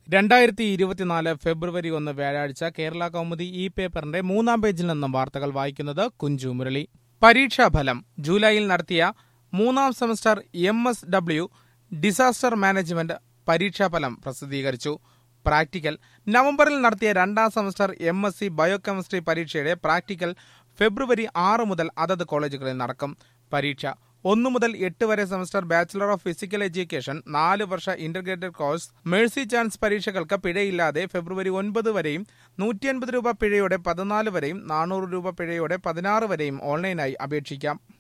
രണ്ടായിരത്തി ഇരുപത്തിനാല് ഫെബ്രുവരി ഒന്ന് വ്യാഴാഴ്ച കേരള കൗമുദി ഇ പേപ്പറിന്റെ മൂന്നാം പേജിൽ നിന്നും വാർത്തകൾ വായിക്കുന്നത് കുഞ്ചു മുരളി പരീക്ഷാഫലം ജൂലൈയിൽ നടത്തിയ മൂന്നാം semester M S W disaster management പരീക്ഷാഫലം പ്രസിദ്ധീകരിച്ചു പ്രാക്ടിക്കൽ നവംബറിൽ നടത്തിയ രണ്ടാം semester M S C biochemistry പരീക്ഷയുടെ പ്രാക്ടിക്കൽ ഫെബ്രുവരി ആറ് മുതൽ അതത് കോളേജുകളിൽ നടക്കും പരീക്ഷ ഒന്നു മുതൽ എട്ട് വരെ semester bachelor of physical education നാല് വർഷ ഇന്റഗ്രേറ്റഡ് കോഴ്സ് മേഴ്സി ചാൻസ് പരീക്ഷകൾക്ക് പിഴയില്ലാതെ ഫെബ്രുവരി ഒൻപത് വരെയും നൂറ്റി അൻപത് രൂപ പിഴയോടെ പതിനാല് വരെയും നാനൂറ് രൂപ പിഴയോടെ പതിനാറ് വരെയും ഓൺലൈനായി അപേക്ഷിക്കാം